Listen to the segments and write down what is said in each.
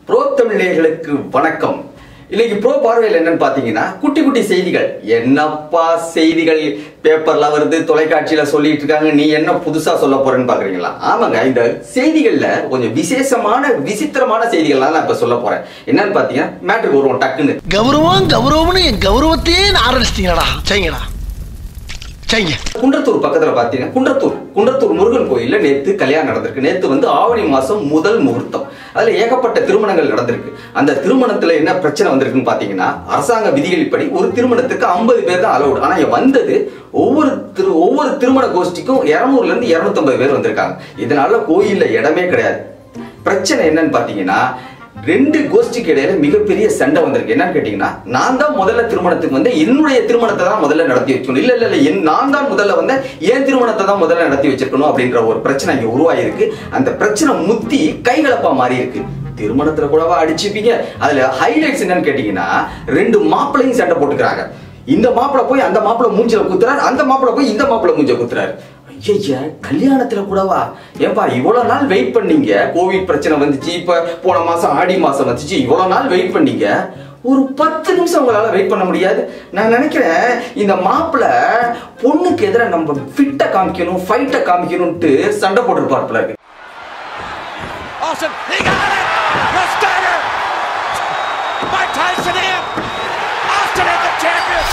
Bro தமிழர்களுக்கு வணக்கம் இன்னைக்கு ப்ரோ பார்வையில் என்னன்னு பாத்தீங்கன்னா குட்டி குட்டி செய்திகள் என்னப்பா செய்திகள் பேப்பர்ல வருது தொலைக்காட்சியில சொல்லிட்டு இருக்காங்க நீ என்ன புதுசா சொல்ல போறேன்னு பாக்குறீங்களா ஆமாங்க இந்த செய்திகள்ல கொஞ்சம் விசேஷமான விசித்திரமான செய்திகள்லாம் நான் இப்ப சொல்ல போறேன் என்னன்னு பாத்தீங்கன்னா மேட்ருக்கு வருவோம் டக்குன்னு கௌரவம் கௌரவம்னு என் கௌரவத்தையே ஆரம்பிச்சிட்டீங்களா செய்யுங்கடா செய்யுங்க குன்றத்தூர் பக்கத்துல பாத்தீங்கன்னா குன்றத்தூர் குன்றத்தூர் முருகன் கோயில்ல நேத்து கல்யாணம் நடந்திருக்கு நேத்து வந்து ஆவணி மாசம் முதல் முகூர்த்தம் அதுல ஏகப்பட்ட திருமணங்கள் நடந்திருக்கு அந்த திருமணத்துல என்ன பிரச்சனை வந்திருக்குன்னு பாத்தீங்கன்னா அரசாங்க விதிகளின்படி ஒரு திருமணத்துக்கு ஐம்பது பேர் தான் அலௌடு ஆனா இங்க வந்தது ஒவ்வொரு திரு ஒவ்வொரு திருமண கோஷ்டிக்கும் இருநூறுல இருந்து இருநூத்தம்பது பேர் வந்திருக்காங்க இதனால கோயில்ல இடமே கிடையாது பிரச்சனை என்னன்னு பாத்தீங்கன்னா ரெண்டு கோஷ்டிக்கு இடையில மிகப்பெரிய சண்டை வந்திருக்கு என்னன்னு கேட்டீங்கன்னா நான் தான் முதல்ல திருமணத்துக்கு வந்து என்னுடைய திருமணத்தை தான் முதல்ல நடத்தி வச்சுக்கணும் இல்ல இல்ல இல்ல என் நான் தான் முதல்ல வந்து என் திருமணத்தை தான் முதல்ல நடத்தி வச்சிருக்கணும் அப்படின்ற ஒரு பிரச்சனை இங்க உருவாயிருக்கு அந்த பிரச்சனை முத்தி கைகலப்பா மாறி இருக்கு திருமணத்துல கூடவா அடிச்சுப்பீங்க அதுல ஹைலைட்ஸ் என்னன்னு கேட்டீங்கன்னா ரெண்டு மாப்பிள்ளையும் சண்டை போட்டுக்கிறாங்க இந்த மாப்பிள்ளை போய் அந்த மாப்பிள்ளை மூஞ்சில குத்துறாரு அந்த மாப்பிள்ளை போய் இந்த மாப்பிள்ளை மூஞ்சில குத்துறாரு ஐயா கல்யாணத்துல கூடவா ஏன்பா இவ்வளவு நாள் வெயிட் பண்ணீங்க கோவிட் பிரச்சனை வந்துச்சு இப்ப போன மாசம் ஆடி மாசம் வந்துச்சு இவ்வளவு நாள் வெயிட் பண்ணீங்க ஒரு பத்து நிமிஷம் உங்களால வெயிட் பண்ண முடியாது நான் நினைக்கிறேன் இந்த மாப்பிள்ள பொண்ணுக்கு எதிராக நம்ம ஃபிட்ட காமிக்கணும் ஃபைட்ட காமிக்கணும்ட்டு சண்டை போட்டுருப்பாருல இருக்கு Austin, he got it! The stagger! Mike Tyson in! Austin is the champion!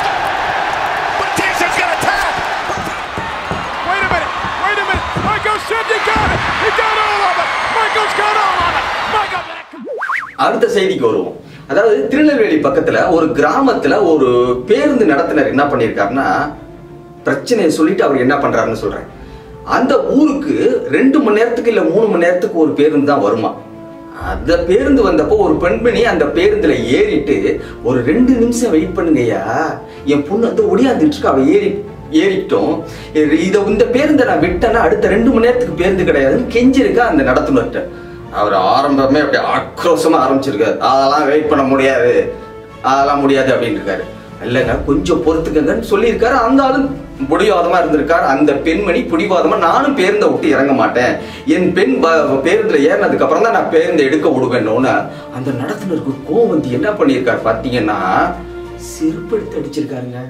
But Tyson's gonna tap! Wait a minute! Wait a minute! Michael said he got it! He got all of it! Michael's got all of it! Michael அடுத்த செய்திக்கு வருவோம் அதாவது திருநெல்வேலி பக்கத்துல ஒரு கிராமத்துல ஒரு பேருந்து நடத்துனர் என்ன பண்ணிருக்காருன்னா பிரச்சனையை சொல்லிட்டு அவர் என்ன பண்றாருன்னு சொல்றேன் அந்த ஊருக்கு ரெண்டு மணி நேரத்துக்கு இல்ல மூணு மணி நேரத்துக்கு ஒரு பேருந்து தான் வருமா அந்த பேருந்து வந்தப்போ ஒரு பெண்மணி அந்த பேருந்துல ஏறிட்டு ஒரு ரெண்டு நிமிஷம் வெயிட் பண்ணுங்கய்யா என் பொண்ணு வந்து ஒடியாந்துட்டு இருக்கா அவ ஏறி ஏறிட்டோம் இத இந்த பேருந்தை நான் விட்டேன்னா அடுத்த ரெண்டு மணி நேரத்துக்கு பேருந்து கிடையாதுன்னு கெஞ்சிருக்கா அந்த நடத்துனர்கிட்ட அவர் ஆரம்பமே அப்படியே ஆக்ரோஷமா ஆரம்பிச்சிருக்காரு அதெல்லாம் வெயிட் பண்ண முடியாது அதெல்லாம் முடியாது அப்படின்னு இருக்காரு இல்லைங்க கொஞ்சம் பொறுத்துக்கங்கன்னு சொல்லியிருக்காரு அந்த ஆளும் பிடிவாதமா இருந்திருக்காரு அந்த பெண்மணி பிடிவாதமா நானும் பேருந்தை விட்டு இறங்க மாட்டேன் என் பெண் ப- பேருந்துல ஏறினதுக்கு அப்புறம் தான் நான் பேருந்தை எடுக்க விடுவேன்னு அந்த நடத்துனருக்கு கோவம் வந்து என்ன பண்ணியிருக்காரு பாத்தீங்கன்னா செருப்பு எடுத்து அடிச்சிருக்காருங்க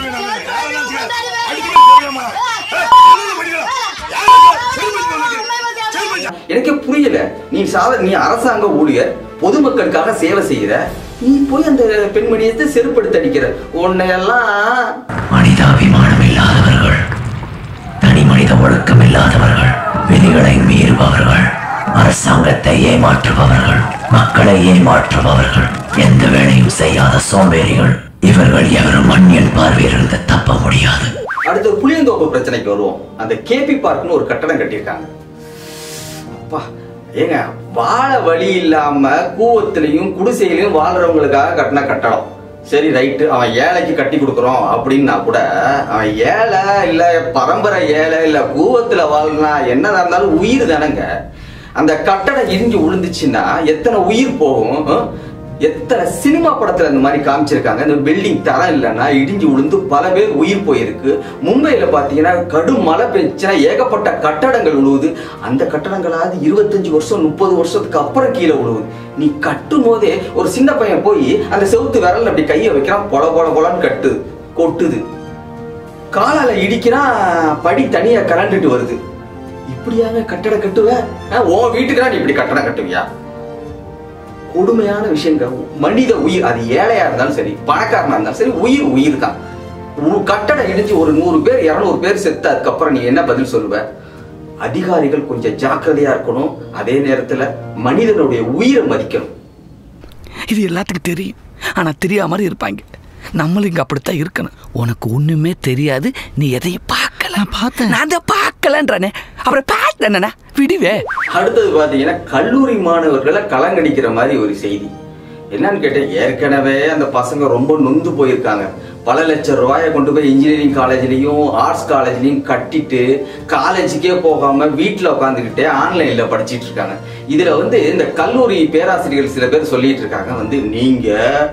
எனக்கே புரியல நீ சாத நீ அரசாங்க ஊழியர் பொதுமக்களுக்காக சேவை செய்யற நீ போய் அந்த பெண்மணியத்தை செருப்படுத்தி அடிக்கிற உன்னையெல்லாம் மனிதாபிமானம் இல்லாதவர்கள் தனி மனித ஒழுக்கம் இல்லாதவர்கள் விதிகளை மீறுபவர்கள் அரசாங்கத்தை ஏமாற்றுபவர்கள் மக்களை ஏமாற்றுபவர்கள் எந்த வேலையும் செய்யாத சோம்பேறிகள் இவர்கள் எவரும் மண்ணின் பார்வையிலிருந்து தப்ப முடியாது அடுத்து ஒரு புளியந்தோப்பு பிரச்சனைக்கு வருவோம் அந்த கேபி பார்க்னு ஒரு கட்டடம் கட்டியிருக்காங்க அப்பா ஏங்க வாழ வழி இல்லாம கூவத்திலையும் குடிசையிலையும் வாழ்றவங்களுக்காக கட்டின கட்டடம் சரி ரைட்டு அவன் ஏழைக்கு கட்டி கொடுக்குறோம் அப்படின்னா கூட அவன் ஏழை இல்ல பரம்பரை ஏழை இல்ல கூவத்துல வாழ்னா என்னதா இருந்தாலும் உயிர் தானங்க அந்த கட்டடம் இடிஞ்சு விழுந்துச்சுன்னா எத்தனை உயிர் போகும் ஹம்? எத்தனை சினிமா படத்துல இந்த மாதிரி காமிச்சிருக்காங்க இந்த பில்டிங் தரம் இல்லைன்னா இடிஞ்சு விழுந்து பல பேர் உயிர் போயிருக்கு மும்பையில பாத்தீங்கன்னா கடும் மழை பெஞ்சுன்னா ஏகப்பட்ட கட்டடங்கள் விழுவுது அந்த கட்டடங்களாவது இருபத்தஞ்சு வருஷம் முப்பது வருஷத்துக்கு அப்புறம் கீழே விழுவுது நீ கட்டும் போதே ஒரு சின்ன பையன் போய் அந்த செவுத்து விரல்ல அப்படி கையை வைக்கிறான் பொல பொல பொலன்னு கட்டுது கொட்டுது காலால இடிக்கிறா படி தனியா கலண்டுட்டு வருது இப்படியாங்க கட்டடம் கட்டுவ ஆ, உன் வீட்டுக்கு நீ இப்படி கட்டடம் கட்டுவியா கொடுமையான விஷயங்க மனித உயிர் அது ஏழையா இருந்தாலும் சரி பணக்காரனா இருந்தாலும் சரி உயிர் உயிர் தான் ஒரு கட்டடம் இடிஞ்சு ஒரு நூறு பேர் இருநூறு பேர் செத்து அதுக்கப்புறம் நீ என்ன பதில் சொல்லுவ அதிகாரிகள் கொஞ்சம் ஜாக்கிரதையா இருக்கணும் அதே நேரத்துல மனிதனுடைய உயிரை மதிக்கணும் இது எல்லாத்துக்கும் தெரியும் ஆனா தெரியாம மாதிரி இருப்பாங்க நம்மளும் இங்க அப்படித்தான் இருக்கணும் உனக்கு ஒண்ணுமே தெரியாது நீ எதையும் பார்க்கல பார்த்தேன் நான் அதை பார்க்கலன்றானே அப்புறம் பார்த்தேன்னா விடுவே அடுத்தது பாத்தீங்கன்னா கல்லூரி மாணவர்களை கலங்கடிக்கிற மாதிரி ஒரு செய்தி என்னன்னு கேட்டேன் ஏற்கனவே அந்த பசங்க ரொம்ப நொந்து போயிருக்காங்க பல லட்சம் ரூபாயை கொண்டு போய் இன்ஜினியரிங் காலேஜ்லயும் ஆர்ட்ஸ் காலேஜ்லயும் கட்டிட்டு காலேஜுக்கே போகாம வீட்டுல உட்காந்துக்கிட்டே ஆன்லைன்ல படிச்சிட்டு இருக்காங்க இதுல வந்து இந்த கல்லூரி பேராசிரியர்கள் சில பேர் சொல்லிட்டு இருக்காங்க வந்து நீங்க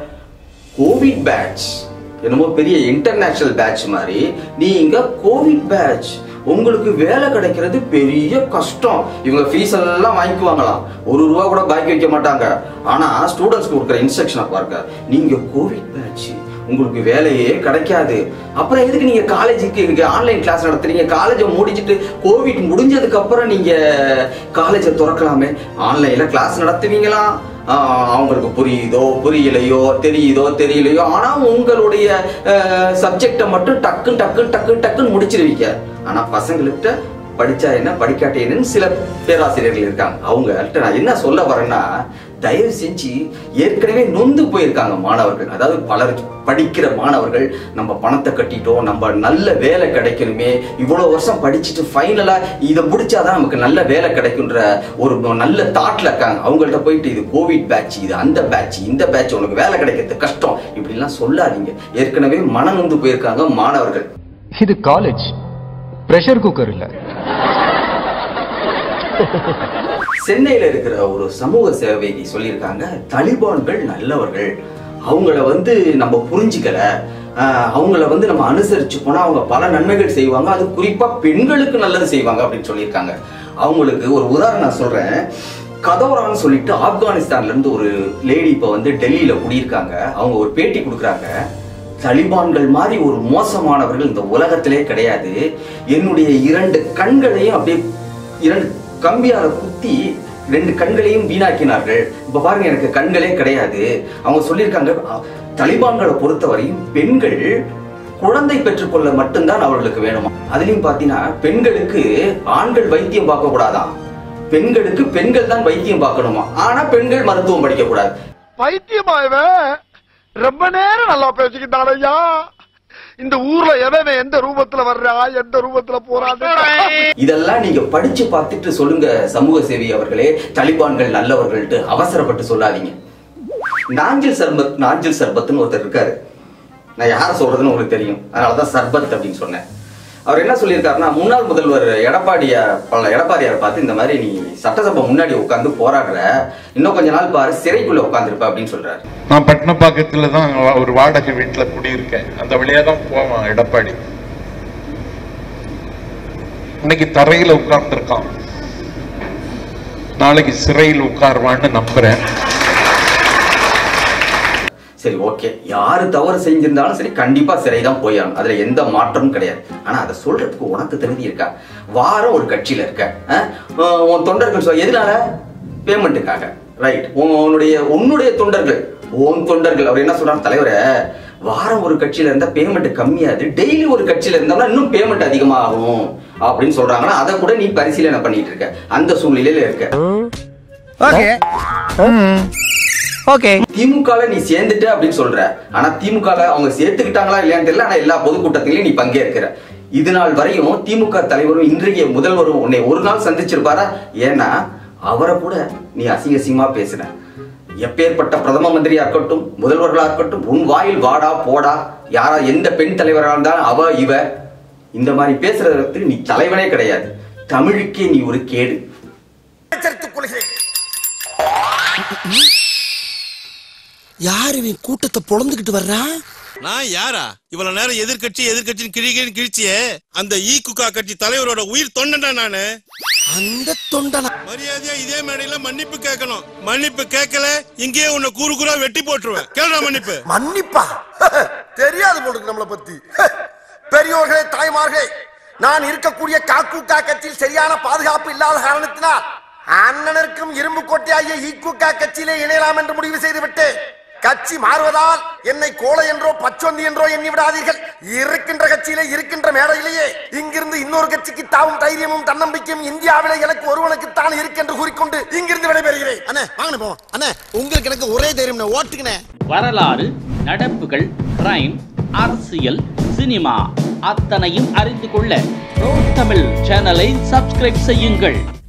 கோவிட் பேட்ச் என்னமோ பெரிய இன்டர்நேஷனல் பேட்ச் மாதிரி நீங்க கோவிட் பேட்ச் உங்களுக்கு வேலை கிடைக்கிறது பெரிய கஷ்டம் இவங்க ஃபீஸ் எல்லாம் வாங்கிக்குவாங்களாம் ஒரு ரூபா கூட பாக்கி வைக்க மாட்டாங்க ஆனா ஸ்டூடெண்ட்ஸ்க்கு கொடுக்குற இன்ஸ்ட்ரக்ஷனை பாருங்க நீங்க கோவிட் பேட்ச் உங்களுக்கு வேலையே கிடைக்காது அப்புறம் எதுக்கு நீங்க காலேஜுக்கு ஆன்லைன் கிளாஸ் நடத்துறீங்க காலேஜை முடிச்சிட்டு கோவிட் முடிஞ்சதுக்கு அப்புறம் நீங்க காலேஜை திறக்கலாமே ஆன்லைன்ல கிளாஸ் நடத்துவீங்களா ஆஹ் அவங்களுக்கு புரியுதோ புரியலையோ தெரியுதோ தெரியலையோ ஆனா உங்களுடைய சப்ஜெக்டை மட்டும் டக்கு டக்கு டக்கு டக்குன்னு முடிச்சிருவீங்க ஆனா பசங்கள்கிட்ட படிச்சா என்ன படிக்காட்டி என்னன்னு சில பேராசிரியர்கள் இருக்காங்க அவங்கள்ட்ட நான் என்ன சொல்ல வரேன்னா தயவு செஞ்சு ஏற்கனவே நொந்து போயிருக்காங்க மாணவர்கள் அதாவது பலர் படிக்கிற மாணவர்கள் நம்ம பணத்தை கட்டிட்டோம் நம்ம நல்ல வேலை கிடைக்கணுமே இவ்வளோ வருஷம் படிச்சுட்டு ஃபைனலாக இதை முடிச்சாதான் நமக்கு நல்ல வேலை கிடைக்குன்ற ஒரு நல்ல தாட்ல இருக்காங்க அவங்கள்ட்ட போயிட்டு இது கோவிட் பேட்ச் இது அந்த பேட்ச் இந்த பேட்ச் உனக்கு வேலை கிடைக்கிறது கஷ்டம் இப்படிலாம் சொல்லாதீங்க ஏற்கனவே மனம் நொந்து போயிருக்காங்க மாணவர்கள் இது காலேஜ் ப்ரெஷர் குக்கர் இல்ல சென்னையில இருக்கிற ஒரு சமூக சேவைக்கு சொல்லியிருக்காங்க தலிபான்கள் நல்லவர்கள் அவங்கள வந்து நம்ம புரிஞ்சுக்கல ஆஹ் அவங்கள வந்து நம்ம அனுசரிச்சு போனா அவங்க பல நன்மைகள் செய்வாங்க அது குறிப்பா பெண்களுக்கு நல்லது செய்வாங்க அப்படின்னு சொல்லியிருக்காங்க அவங்களுக்கு ஒரு உதாரணம் நான் சொல்றேன் கதோரான்னு சொல்லிட்டு ஆப்கானிஸ்தான்ல இருந்து ஒரு லேடி இப்ப வந்து டெல்லியில குடியிருக்காங்க அவங்க ஒரு பேட்டி கொடுக்குறாங்க தலிபான்கள் மாதிரி ஒரு மோசமானவர்கள் இந்த உலகத்திலே கிடையாது என்னுடைய இரண்டு கண்களையும் அப்படியே இரண்டு கம்பியால குத்தி ரெண்டு கண்களையும் வீணாக்கினார்கள் இப்ப பாருங்க எனக்கு கண்களே கிடையாது அவங்க சொல்லியிருக்காங்க அ- தலிபான்களை பொறுத்தவரையும் பெண்கள் குழந்தை பெற்றுக்கொள்ள மட்டும்தான் அவர்களுக்கு வேணுமா அதுலயும் பாத்தீங்கன்னா பெண்களுக்கு ஆண்கள் வைத்தியம் பார்க்க கூடாதாம் பெண்களுக்கு பெண்கள் தான் வைத்தியம் பார்க்கணுமா ஆனா பெண்கள் மருத்துவம் படிக்க கூடாது பைத்தியமா இவன் ரொம்ப நேரம் நல்லா பேசிக்கிட்டான் ஐயா இந்த ஊர்ல எவன் எந்த ரூபத்துல வர்றா எந்த ரூபத்துல போறான்னு இதெல்லாம் நீங்க படிச்சு பார்த்துட்டு சொல்லுங்க சமூக சேவி அவர்களே தலிபான்கள் நல்லவர்கள்ட்டு அவசரப்பட்டு சொல்லாதீங்க நாஞ்சில் சர்பத் நாஞ்சில் சர்பத்னு ஒருத்தர் இருக்காரு நான் யாரை சொல்றதுன்னு உங்களுக்கு தெரியும் அதனாலதான் சர்பத் அப்படின்னு சொன்னேன் அவர் என்ன சொல்லியிருக்காருன்னா முன்னாள் முதல்வர் எடப்பாடிய பல எடப்பாடியார் பார்த்து இந்த மாதிரி நீ சட்டசபை முன்னாடி உட்காந்து போராடுற இன்னும் கொஞ்ச நாள் பாரு சிறைக்குள்ள உட்காந்துருப்ப அப்படின்னு சொல்றாரு நான் பட்டினப்பாக்கத்துல தான் ஒரு வாடகை வீட்டுல குடியிருக்கேன் அந்த வழியா தான் போவான் எடப்பாடி இன்னைக்கு தரையில உட்கார்ந்துருக்கான் நாளைக்கு சிறையில் உட்காருவான்னு நம்புறேன் சரி ஓகே யாரு தவறு செஞ்சிருந்தாலும் சரி கண்டிப்பா சிறை தான் போயாகணும் அதுல எந்த மாற்றமும் கிடையாது ஆனா அதை சொல்றதுக்கு உனக்கு தகுதி இருக்கா வாரம் ஒரு கட்சியில இருக்க அஹ், அஹ், உன் தொண்டர்கள் சொல் எதனால பேமெண்ட்டுக்காக ரைட் உன்னுடைய உன்னுடைய தொண்டர்கள் உன் தொண்டர்கள் அவர் என்ன சொல்றாங்க தலைவரே வாரம் ஒரு கட்சியில இருந்தா பேமெண்ட் கம்மியாது டெய்லி ஒரு கட்சியில இருந்தோம்னா இன்னும் பேமெண்ட் அதிகமாகும் அப்படின்னு சொல்றாங்கன்னா அதை கூட நீ பரிசீலனை பண்ணிட்டு இருக்க அந்த சூழ்நிலையில இருக்க திமுக நீ சேர்ந்துட்ட அப்படின்னு சொல்ற ஆனா திமுக அவங்க சேர்த்துக்கிட்டாங்களா இல்லையான்னு தெரியல ஆனா எல்லா பொதுக்கூட்டத்திலையும் நீ பங்கேற்கிற இது நாள் வரையும் திமுக தலைவரும் இன்றைய முதல்வரும் உன்னை ஒரு நாள் சந்திச்சிருப்பாரா ஏன்னா அவரை கூட நீ அசிங்க அசிங்கமா பேசுன எப்பேற்பட்ட பிரதம மந்திரியா இருக்கட்டும் முதல்வர்களா இருக்கட்டும் உன் வாயில் வாடா போடா யாரா எந்த பெண் தலைவராக இருந்தாலும் அவ இவ இந்த மாதிரி பேசுறதுக்கு நீ தலைவனே கிடையாது தமிழுக்கே நீ ஒரு கேடு எச்சரித்துக் கொள்கிறேன் யார் இவன் கூட்டத்தை பொழந்துகிட்டு வர்றா நான் யாரா இவ்வளவு நேரம் எதிர்க்கட்சி எதிர்க்கட்சின்னு கிழிக்கிறேன்னு கிழிச்சியே அந்த ஈ குக்கா கட்சி தலைவரோட உயிர் தொண்டன்டா நானு அந்த தொண்டனா மரியாதையா இதே மேடையில மன்னிப்பு கேட்கணும் மன்னிப்பு கேட்கல இங்கேயே உன்னை கூறு கூறா வெட்டி போட்டுருவேன் கேளுடா மன்னிப்பு மன்னிப்பா தெரியாது போடுக்கு நம்மளை பத்தி பெரியோர்களே தாய்மார்களே நான் இருக்கக்கூடிய காக்கூக்கா கட்சியில் சரியான பாதுகாப்பு இல்லாத காரணத்தினால் அண்ணனருக்கும் இரும்பு கோட்டையாகிய ஈக்குக்கா கட்சியிலே இணையலாம் என்று முடிவு செய்து விட்டேன் கட்சி மாறுவதால் என்னை கோலை என்றோ பச்சொந்தி என்றோ எண்ணி விடாதீர்கள் இருக்கின்ற கட்சியிலே இருக்கின்ற மேடையிலேயே இங்கிருந்து இன்னொரு கட்சிக்கு தாவும் தைரியமும் தன்னம்பிக்கையும் இந்தியாவிலே எனக்கு ஒருவனுக்குத்தான் இருக்கென்று கூறிக்கொண்டு இங்கிருந்து விடைபெறுகிறேன் அண்ணே வாங்கண்ணே போவோம் அண்ணே உங்களுக்கு எனக்கு ஒரே தைரியம் ஓட்டுக்குண்ணே வரலாறு நடப்புகள் கிரைம் அரசியல் சினிமா அத்தனையும் அறிந்து கொள்ள தமிழ் சேனலை சப்ஸ்கிரைப் செய்யுங்கள்